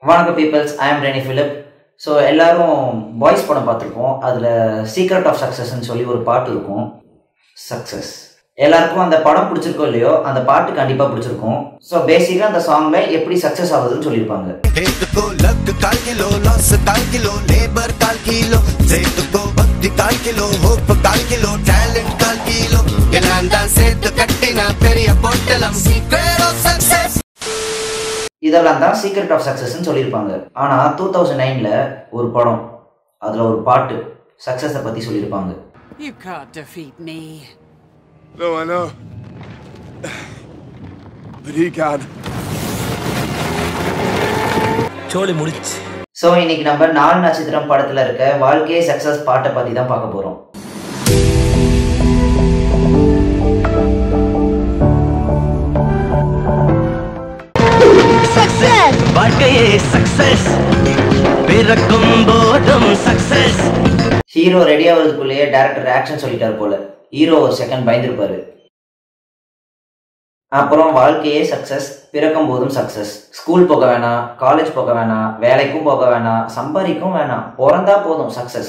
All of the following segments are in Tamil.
வணக்கம் peoples I am Renee Philip so எல்லாரும் பாய்ஸ் படம் பார்த்துருப்போம் அதில் சீக்ரெட் ஆஃப் சக்ஸஸ்ன்னு சொல்லி ஒரு பாட்டு இருக்கும் சக்ஸஸ் எல்லாருக்கும் அந்த படம் பிடிச்சிருக்கோ இல்லையோ அந்த பாட்டு கண்டிப்பாக பிடிச்சிருக்கும் ஸோ பேசிக்காக அந்த சாங்கில் எப்படி சக்ஸஸ் ஆகுதுன்னு சொல்லியிருப்பாங்க हेत को लक काल किलो लॉस काल किलो लेबर काल किलो सेत को भक्ति काल किलो होप काल किलो टैलेंट काल किलो எல்லாம் சேர்த்து கட்டின பெரிய பொட்டலம் சீக்ரெட் ஆஃப் சக்சஸ் இதெல்லாம் தான் சீக்ரெட் ஆஃப் சக்ஸஸ்ன்னு சொல்லியிருப்பாங்க ஆனால் டூ தௌசண்ட் நைனில் ஒரு படம் அதில் ஒரு பாட்டு சக்ஸஸை பற்றி சொல்லியிருப்பாங்க You can't defeat me. No, I know. But he can. சோலி முடிச்சு ஸோ இன்னைக்கு நம்ம நாலு நட்சத்திரம் படத்தில் இருக்க வாழ்க்கையே சக்ஸஸ் பாட்டை பற்றி தான் பார்க்க போகிறோம் வாழ்க்கையே சக்சஸ் பிறக்கும் போதும் சக்சஸ் ஹீரோ ரெடி ஆகிறதுக்குள்ளேயே டேரக்டர் ஆக்ஷன் சொல்லிட்டார் போல ஹீரோ ஒரு செகண்ட் பயந்துருப்பாரு அப்புறம் வாழ்க்கையே சக்ஸஸ் பிறக்கும் போதும் சக்ஸஸ் ஸ்கூல் போக வேணாம் காலேஜ் போக வேணாம் வேலைக்கும் போக வேணாம் சம்பாதிக்கவும் வேணாம் பிறந்தா போதும் சக்ஸஸ்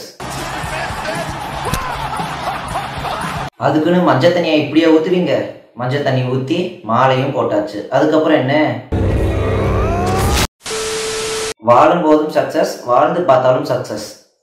அதுக்குன்னு மஞ்சள் தண்ணியை இப்படியே ஊத்துவீங்க மஞ்சள் தண்ணி ஊற்றி மாலையும் போட்டாச்சு அதுக்கப்புறம் என்ன வாழும் போதும் சக்ஸஸ் வாழ்ந்து பார்த்தாலும் சக்ஸஸ்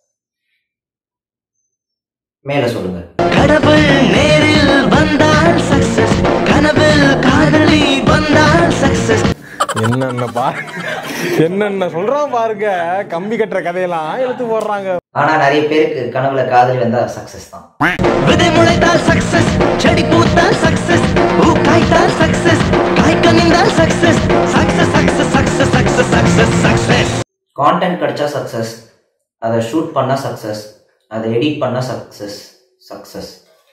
மேலே சொல்லுங்க கடவுள் நேரில் வந்தால் சக்சஸ் கனவில் காதலி வந்தால் சக்சஸ் என்னென்ன பா என்னென்ன சொல்றான் பாருங்க கம்பி கட்டுற கதையெல்லாம் இழுத்து போடுறாங்க ஆனா நிறைய பேருக்கு கனவுல காதலி வந்தா சக்சஸ் தான் விதை முளைத்தால் சக்சஸ் செடி பூத்தால் சக்சஸ் பூ காய்த்தால் சக்சஸ் காய்க்க நின்றால் success success success success success success success content கிடைச்சா சக்சஸ் அதை ஷூட் பண்ணா சக்சஸ் அதை எடிட் பண்ணா சக்சஸ் சக்சஸ்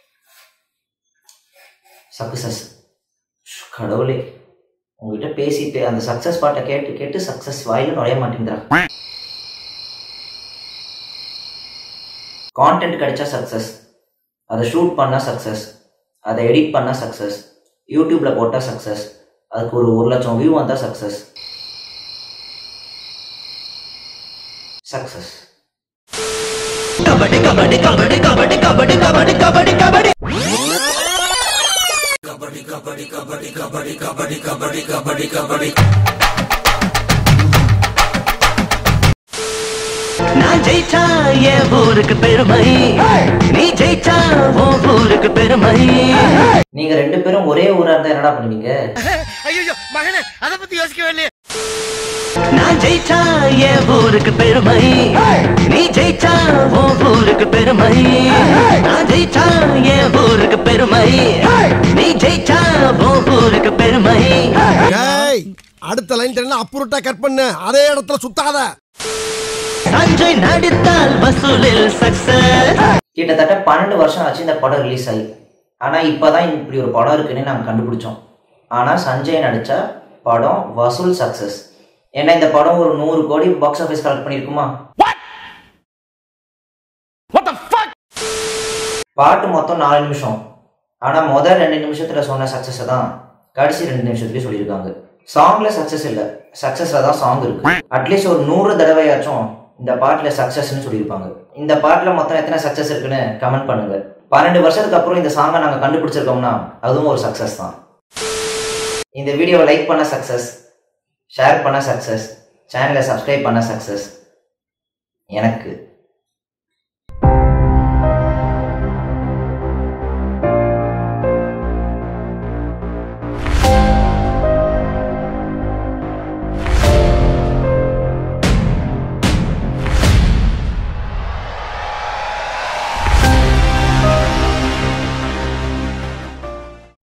சக்சஸ் கடவுளே உங்ககிட்ட பேசிட்டு அந்த சக்சஸ் பாட்டை கேட்டு கேட்டு சக்சஸ் வாயில நுழைய மாட்டேங்கிறா கான்டென்ட் கிடைச்சா சக்சஸ் அதை ஷூட் பண்ணா சக்சஸ் அதை எடிட் பண்ணா சக்சஸ் யூடியூப்ல போட்டா சக்சஸ் அதுக்கு ஒரு ஒரு லட்சம் வியூ வந்தா சக்சஸ் சக்சஸ் கபடி கபடி கபடி கபடி கபடி கபடி கபடி கபடி நான் ஜெயிச்சா என் ஊருக்கு பெருமை நீ ஜெயிச்சா உன் ஊருக்கு பெருமை நீங்க ரெண்டு பேரும் ஒரே ஊரா இருந்தா என்னடா பண்ணுவீங்க நான் ஜெயிச்சா என் ஊருக்கு பெருமை நீ ஜெயிச்சா உன் ஊருக்கு பெருமை நான் ஜெயிச்சா என் ஊருக்கு பெருமை நீ ஜெயிச்சா உன் ஊருக்கு பெருமை ஏய் அடுத்த லைன் தெரியல அப்புறட்டா கட் பண்ணு அதே இடத்துல சுத்தாத சஞ்சய் நடித்தால் வசூலில் சக்சஸ் கிட்டத்தட்ட பன்னெண்டு வருஷம் ஆச்சு இந்த படம் ரிலீஸ் ஆகி ஆனா இப்பதான் இப்படி ஒரு படம் இருக்குன்னு நாங்க கண்டுபிடிச்சோம் ஆனா சஞ்சய் நடிச்ச படம் வசூல் சக்சஸ் ஏன்னா இந்த படம் ஒரு நூறு கோடி பாக்ஸ் ஆஃபீஸ் கலெக்ட் பண்ணிருக்குமா பாட்டு மொத்தம் நாலு நிமிஷம் ஆனா முதல் ரெண்டு நிமிஷத்துல சொன்ன சக்சஸ் தான் கடைசி ரெண்டு நிமிஷத்துலயே சொல்லியிருக்காங்க சாங்ல சக்சஸ் இல்ல சக்சஸ்ல தான் சாங் இருக்கு அட்லீஸ்ட் ஒரு நூறு தடவையாச்சும் இந்த பாட்டுல சக்சஸ்னு சொல்லியிருப்பாங்க இந்த பாட்டுல மொத்தம் எத்தனை சக்சஸ் இருக்குன்னு கமெண்ட் பண்ணுங்க பன்னெண்டு வருஷத்துக்கு அப்புறம் இந்த சாங்கை நாங்க கண்டுபிடிச்சிருக்கோம்னா அதுவும் ஒரு சக்சஸ் தான் இந்த வீடியோவை லைக் பண்ண சக்சஸ் ஷேர் பண்ண சக்சஸ் சேனலை சப்ஸ்கிரைப் பண்ண சக்சஸ் எனக்கு